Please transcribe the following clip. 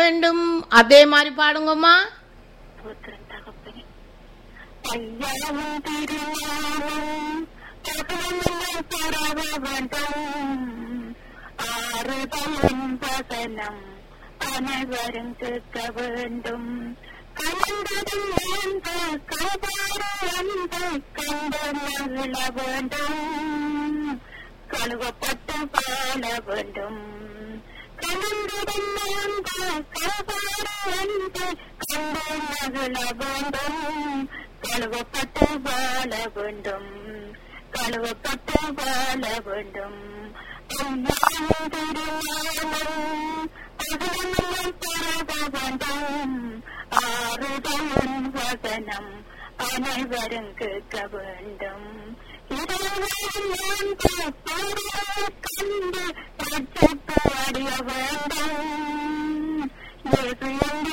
வேண்டும் அதே மாதிரி பாடுங்கம்மா ஸ்தோத்திரம் தகப்பனே ஐயாவும் திருஞானம் தகவலும் பரவ வேண்டும் ஆறுதலும் வசனம் அனைவரும் கேட்க வேண்டும் கலந்ததும் அந்த கபாறு அந்த கண்டு மகிழ வேண்டும் கழுவப்பட்டு வாழ வேண்டும் கலந்ததும் அந்த கபாறு அந்த கண்டு மகிழ வேண்டும் கழுவப்பட்டு வாழ வேண்டும் கழுவப்பட்டு வாழ வேண்டும் அம்மாவும் திருஞானம் அகலமெல்லாம் பரவ வேண்டும் ஆறுதலும் வசனம் அனைவரும் கேட்க வேண்டும் இரவெல்லாம் கண்டு ரட்சிப்பு அடைய வேண்டும் இயேசு என்ற